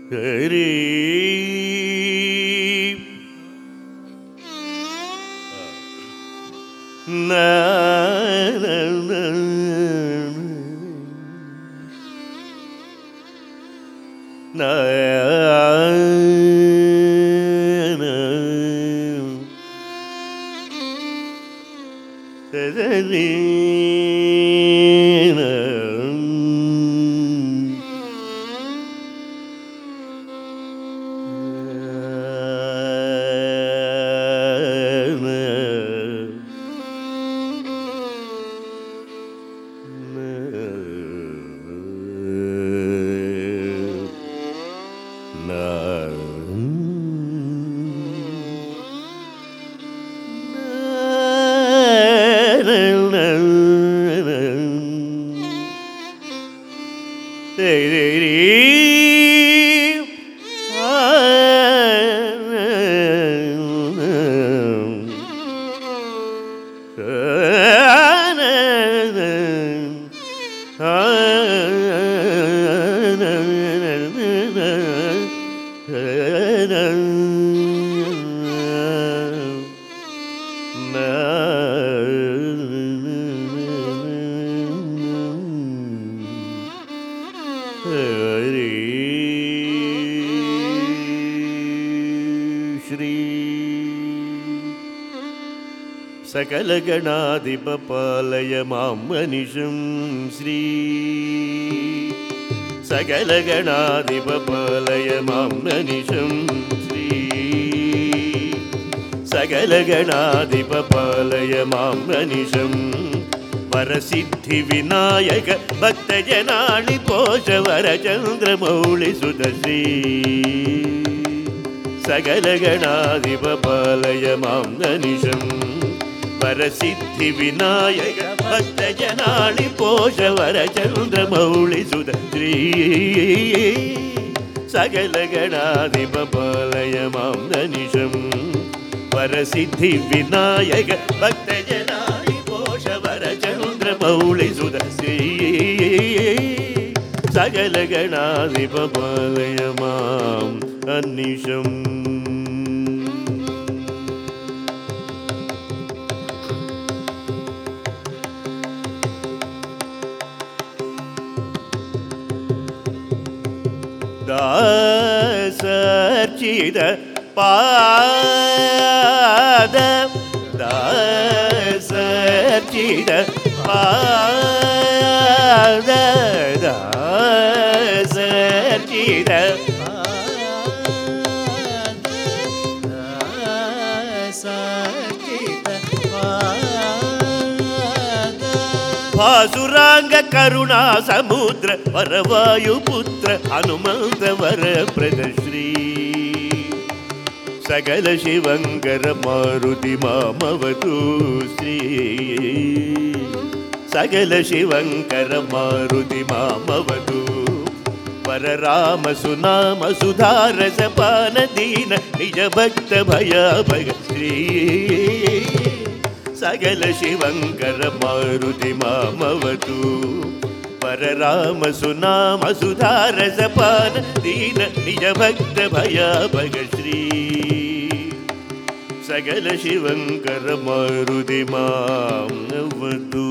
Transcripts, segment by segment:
ஹரி நா, நா, நா, நா, நா. ததரி, நா. ശ്രീ സകലഗണാധിപപാലയ മാം മനിഷം ശ്രീ സകലഗണാധിപപാലയ മാം മനിഷം ശ്രീ സകലഗണാധിപപാലയ മാം മനിഷം വരസിദ്ധി വിനായക ഭക്തജനാളി പോഷ വരചന്ദ്രമൗളി സുതശ്രീ സകലഗണാധിപപാലയ മാം നനിഷം വരസിദ്ധി വിനായക ഭക്തജനാളി പോഷ വരചന്ദ്രമൗളി സുതശ്രീ സകലഗണാധിപപാലയ മാം നനിഷം വരസിദ്ധി വിനായക ഭക്തജനാളി പോഷ വരചന്ദ്രമൗളി സുതശ്രീ സകലഗണാധിപപാലയ മാം അന്നിഷം ദാസർച്ചിത പാദ ദാസർച്ചിത പാദ ദാസർച്ചിത ಭಾಸುರಾಂಗ ಕರುಣಾ ಸಮುದ್ರ ವರವಾಯು ಪುತ್ರ ಹನುಮಂತ ವರ ಪ್ರದಶ್ರೀ ಸಕಲ ಶಿವಂಕರ ಮಾರುತಿ ಮಾಮವತು ಶ್ರೀ ಸಕಲ ಶಿವಂಕರ ಮಾರುತಿ ಮಾಮವತು ವರ ರಾಮ ಸುನಾಮ ಸುಧಾರಸ ಪಾನ ದೀನ ನಿಜ ಭಕ್ತ ಭಯ ಭಗ ಶ್ರೀ ಸಕಲ ಶಿವಂಕರ ಮಾರುತಿ ಮಾಮವತು ಪರ ರಾಮ ಸುನಾಮ ಸುಧಾರಸ ಪಾನ ದೀನ ನಿಜ ಭಕ್ತ ಭಯ ಭಗ ಶ್ರೀ ಸಕಲ ಶಿವಂಕರ ಮಾರುತಿ ಮಾಮವತು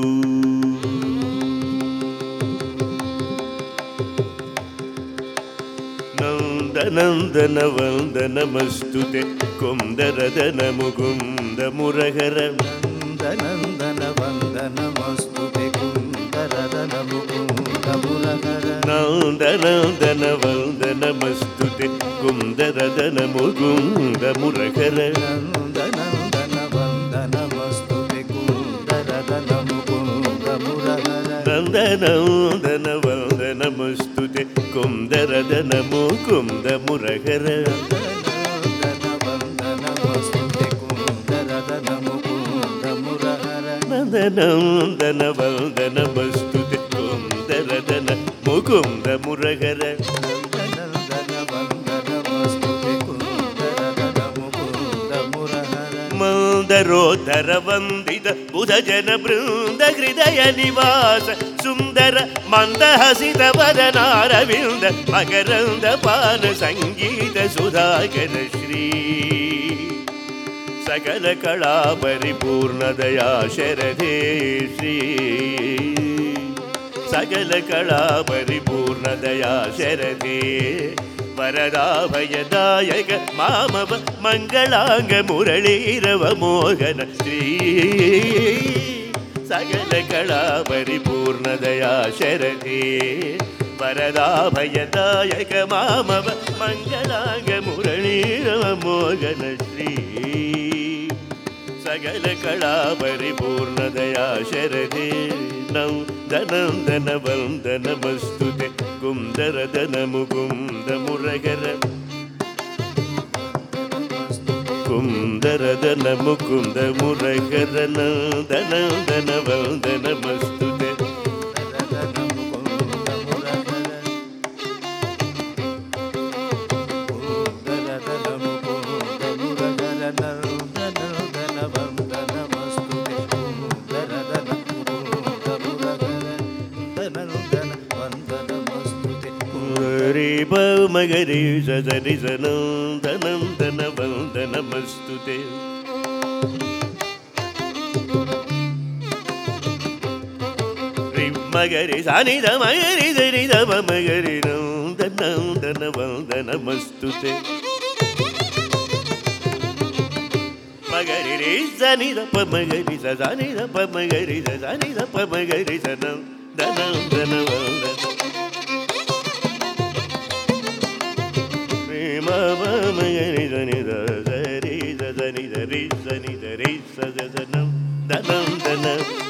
ನಂದನಂದನ ವಂದನಮಸ್ತುತೆ ಕುಂದರದನ ಮುಕುಂದ ಮುರಹರ ನಂದನಂದನ ವಂದನಮಸ್ತುತೆ ಕುಂದರದನ ಮುಕುಂದ ಮುರಹರ ನಂದನಂದನ ವಂದನಮಸ್ತುತೆ ಕುಂದರದನ ಮುಕುಂದ ಮುರಹರ ನಂದನಂದನ ವಂದನಮಸ್ತುತೆ ಕುಂದರದನ ಮುಕುಂದ ಮುರಹರ ನಂದನಂದನ ವಂದನಮಸ್ತುತೆ ಕುಂದರದನ ಮುಕುಂದ ಮುರಹರ ನಂದನಂದನ ವಂದನಮಸ್ತುತೆ ಕುಂದರದನ ಮುಕುಂದ ಮುರಹರ ನಂದನಂದನ ವಂದನಮಸ್ತುತೆ ನಂದನಂದನ ವಂದನಮಸ್ತುತೆ ಕುಂದರದನ ಮುಕುಂದ ಮುರಹರ ಮಂದರೋಧರ ವಂದಿತ ಬುಧ ಜನ ಬೃಂದ ಹೃದಯ ನಿವಾಸ சுந்தர மந்தஹசித வதனாரவிந்த மகரந்த பான சங்கீத சுதாகர ஸ்ரீ சகல கலா பரிபூர்ணதயா சரதே ஸ்ரீ சகல கலா பரிபூர்ணதயா சரதே வரதாபயதாயக மாமவ மங்களாங்க முரளீரவ மோகன ஸ்ரீ சகல கலா பரிபூர்ணதயா சரதே வரதாபயதாயக மாமவ மங்களாங்க முரளீரவ மோகன ஸ்ரீ சகல கலா பரிபூர்ணதயா சரதே நம் தனம் தன வந்தனமஸ்துதே குந்தரதன முகுந்த முரகர குந்தரதன முகுந்த முரகர நந்தனம் தன வந்தனமஸ்துதே रे ब मगरे सदरि सनन्दनं धनवन्दनमस्तु ते रि मगरे सानि द मगरि दरि द ब मगरि नन्दनं धनवन्दनमस्तु ते मगरि रे सनि द प मगरि स सानि द प मगरि स सानि द प मगरि स नं धनं धनवन्दन మగరి దని దరి దని దరి సని దరి సదనం ధనం ధన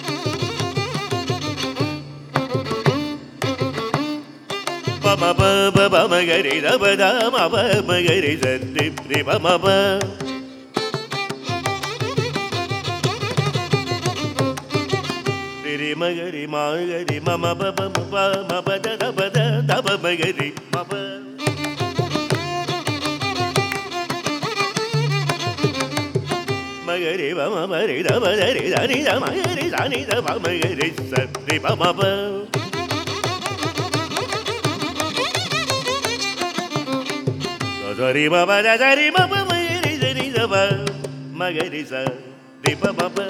పమ ప ప మగరి దబ దమ ప మగరి సరి ప్రి పమ ప రి మగరి మగరి మమ ప ప ప మ ప ద ద ప ద ద ప మగరి మ ప மகரி பம மரி தம தரி தனி தம கரி தனி தம மகரி சரி பம ப சரி பம சரி பம மகரி சரி தம மகரி சரி பம ப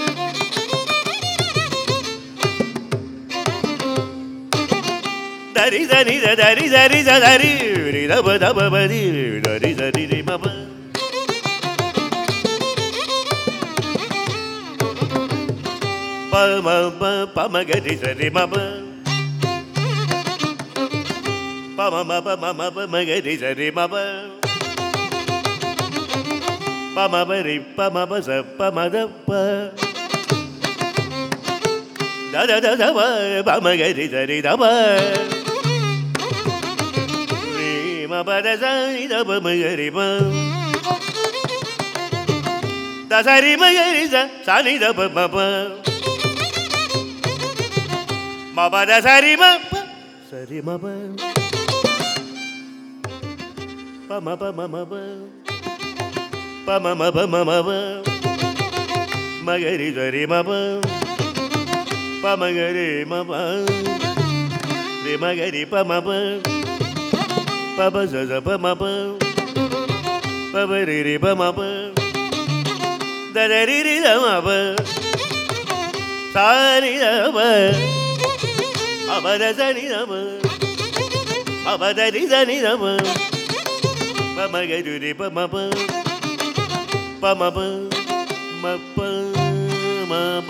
தரி தனி தரி தரி தரி ரி தப தப பரி தரி தரி ரி மப பம ப பமகரி சரி மப பம மப மம பமகரி சரி மப பமபரி பமப ச பமத ப தத தத ப பமகரி சரி தப ரீ மபத சரி தப மகரி ப தசரி மகரி ச சனி தப மப மபத சரி மப சரி மப பம பம மப பம மப மமப மகரி சரி மப பமகரி மப ரி மகரி பமப பப சச பமப பபரி ரி பமப ததரி ரி தமப சாரி தம அபத சனி தம அபதரி சனி தம பமகரி பமப பமப மப்ப மப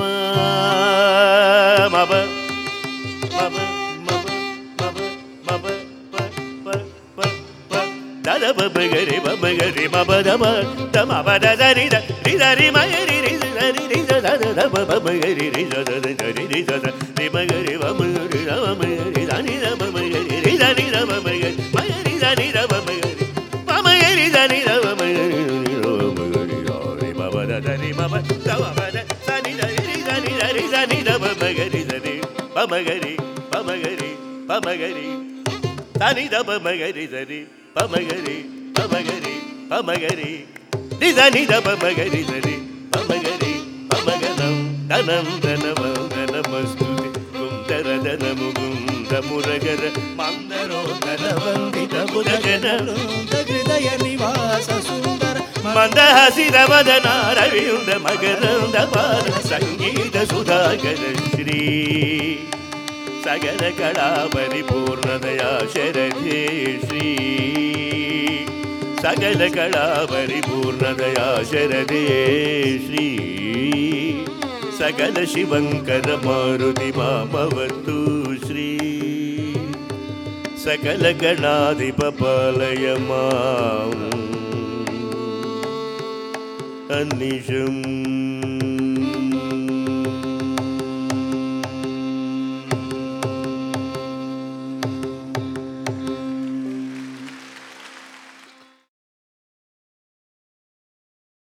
மப மப மப மப மப ப ப ப ப தத பமகரி பமகரி மப தம தம பத தரி த ரி தரி மகரி ரி தரி ரி தத தத பமகரி ரி தத தரி ரி தத ரி மகரி பமகரி தம மகரி தனி தம மகரி ரி தனி தம மகரி மகரி தனி தம மகரி பமகரி தனி தம மகரி மகரி ரி மப தரி மப தம பத தனி தரி ரி தனி தரி தனி தம மகரி தனி பமகரி பமகரி பமகரி தனி தப மகரி சரி பமகரி பமகரி பமகரி நிதனி தப மகரி சரி பமகரி பமகனம் தனம் தனம தனமஸ்துதி குந்தரத ಮದನ ಮುಗುಂದ ಮುರಗರ ಮಂದರೋದರ ವಂದಿತ ಬುಧಜನ ಹೃದಯ ನಿವಾಸ ಸುಂದರ ಮಂದ ಹಸಿರ ಮದನ ರವಿಯುಂದ ಮಗರಂದ ಪಾದ ಸಂಗೀತ ಸುಧಾಕರ ಶ್ರೀ ಸಗಲ ಕಳಾ ಪರಿಪೂರ್ಣದಯಾ ಶರದೇ ಶ್ರೀ ಸಕಲ ಕಳಾ ಪರಿಪೂರ್ಣದಯಾ ಶರದೇ ಶ್ರೀ ಸಕಲ ಶಿವಂಕರ ಮಾರುತಿ ಮಾಮವತ್ತು ಶ್ರೀ ಸಕಲ ಗಣಾಧಿಪ ಪಾಲಯ ಮಾಂ ಅನಿಶಂ